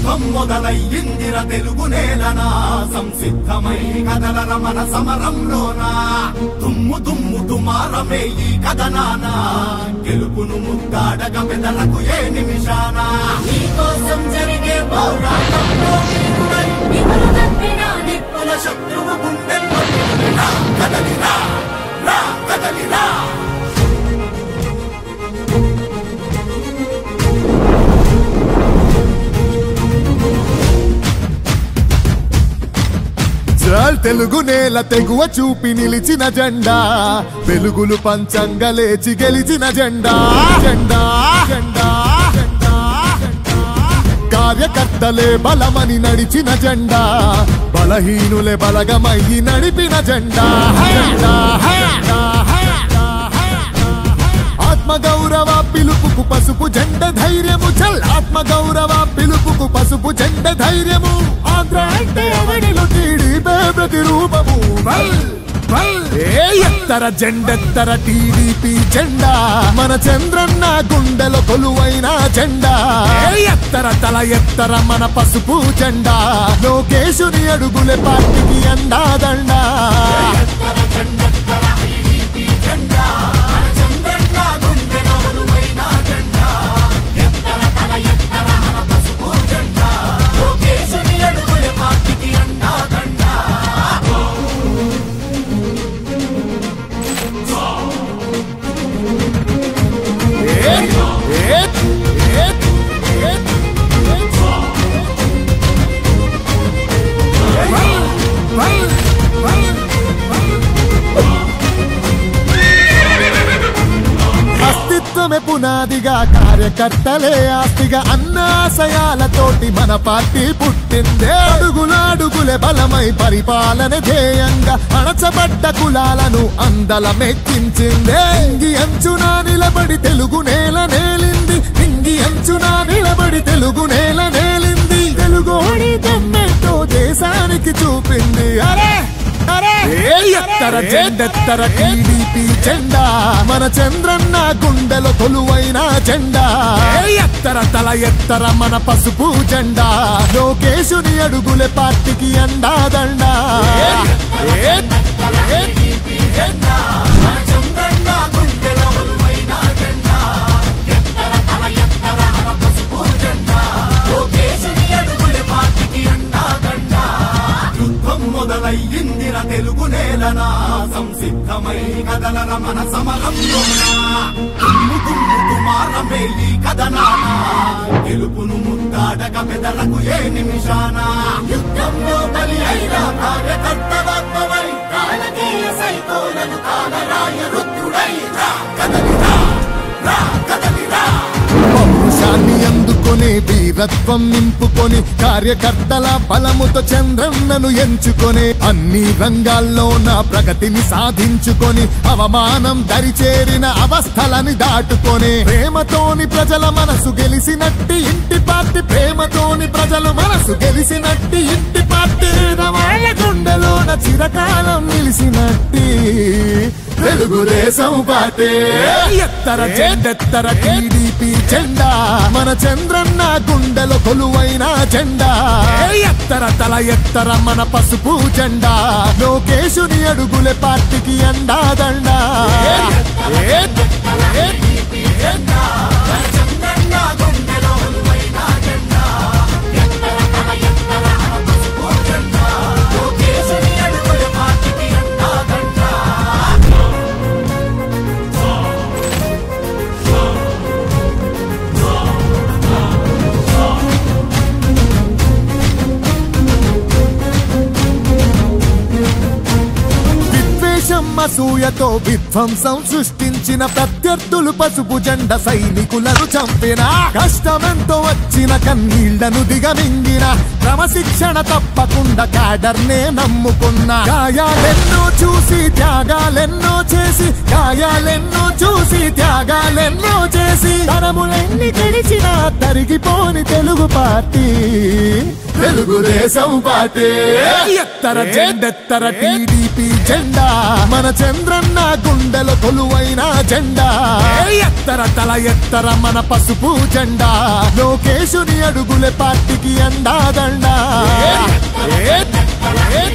యుద్ధం మొదలయ్యిందిర తెలుగు నేలనా సంసిద్ధమై కదలర మన సమరంలోనా దుమ్ము దుమ్ము దుమారమే ఈ కథనానా గెలుపును ముద్దాడగ మెదలకు ఏ నిమిషాన నీకోసం జరిగే పోరాటంలో వీరుడై నిధులు తప్పిన నిప్పుల శత్రువు గుండెల్లో నిలిపిన కదలిరా రా కదలిరా చాల్ తెలుగు నేల తెగువ చూపి నిలిచిన జెండా వెలుగులు పంచంగా లేచి గెలిచిన జెండా జెండా జెండా జెండా, జెండా. కార్యకర్తలే బలమని నడిచిన జెండా బలహీనులే బలగమయ్యి నడిపిన జెండా జెండా, జెండా, జెండా. ఆత్మగౌరవ పిలుపుకు పసుపు జెండ ధైర్యము చల్ ఆత్మగౌరవ పిలుపుకు పసుపు జెండ ధైర్యము ఆంధ్ర అంటే అవనిలో టీడీపీ ప్రతిరూపము బల్, బల్. ఏ ఎత్తర జెండెత్తర టీడీపీ జెండా మన చంద్రన్న గుండెలో కొలువైన జెండా ఏ ఎత్తర తల ఎత్తర మన పసుపు జెండా లోకేశుని అడుగులే పార్టీకి అండాదండా ఏ, ఏ, ఏ, ఏ, అస్తిత్వమే పునాదిగా కార్యకర్తలే ఆస్తిగా అన్నాశయాలతోటి మన పార్టీ పుట్టిందే అడుగుల అడుగులే బలమై పరిపాలన ధ్యేయంగా అణచబడ్డ కులాలను అందలమెక్కించిందే ఇంగి అంచున నిలబడి తెలుగు నేల నేలింది ఇంగి అంచున నిలబడి తెలుగు నేల నేలింది తెలుగోడి దమ్మెట్టో దేశానికి చూపింది అరే అరే ఏ ఎత్తర జెండెత్తర టీడీపీ జెండా మన చంద్రన్న గుండెలో కొలువైన జెండా ఏ ఎత్తర తల ఎత్తర మన పసుపు జెండా లోకేశుని అడుగులే పార్టీకి అండాదండా ఏ, ఏ, ఏ, జెండా మన చంద్రన్న గుండెలో కొలువైన జెండా ఎత్తర తల ఎత్తర మన పసుపు జెండా లోకేశుని అడుగులే పార్టీకి అండాదండా యుద్ధం మొదలయ్యిందిర తెలుగు నేలనా సంసిద్ధమై కదలర మన సమరంలోనా దుమ్ము దుమ్ము దుమారమే ఈ కథనానా గెలుపును ముద్దాడక పెదలకు ఏ నిమిషాన యుద్ధంలో బలి అయిన కార్యకర్తవై కాలకేయ సైకోలను కాలరాయ రుద్రుడై రా కదలిరా రా కదలిరా పౌరుషాన్ని అందుకొని వీరత్వం నింపుకొని కార్యకర్తల బలముతో చంద్రన్నను ఎంచుకొని అన్ని రంగాల్లో నా ప్రగతిని సాధించుకొని అవమానం దరిచేరిన అవస్థలని దాటుకొని ప్రేమతోని ప్రజల మనసు గెలిసినట్టి ఇంటి పార్టీ ప్రేమతోని ప్రజల మనసు గెలిసినట్టి ఇంటి పార్టీ వాళ్ళ గుండెలోన చిరకాలం నిలిసినట్టి తెలుగుదేశం పార్టీ ఎత్తర జెండెత్తర టీడీపీ జెండా మన చంద్రన్న గుండెలో కొలువైన జెండా ఎత్తర తల ఎత్తర మన పసుపు జెండా లోకేశుని అడుగులే పార్టీకి అండాదండా ఏ, ఏ, ఏ, జెండా మన చంద్రన్న గుండెలో కొలువైన జెండా ఎత్తర తల ఎత్తర మన పసుపు జెండా లోకేశుని అడుగులే పార్టీకి అండాదండా విద్వేషం అసూయతో విధ్వంసం సృష్టించిన ప్రత్యర్థులు పసుపు జెండ సైనికులను చంపిన కష్టమెంతో వచ్చిన కన్నీళ్లను దిగమింగిన క్రమశిక్షణ తప్పకుండా క్యాడర్నే నమ్ముకున్న గాయాలెన్నో చూసి త్యాగాలెన్నో చేసి గాయాలెన్నో చూసి త్యాగాలెన్నో చేసి తరములెన్ని గడిచిన తరిగిపోని తెలుగు పార్టీ తెలుగుదేశం పార్టీ ఎత్తర జెండెత్తర టీడీపీ జెండా మన చంద్రన్న గుండెల కొలువైన జెండా ఎత్తర తల ఎత్తర మన పసుపు జెండా లోకేశుని అడుగులే పార్టీకి అండాదండా ఏ- ఏ-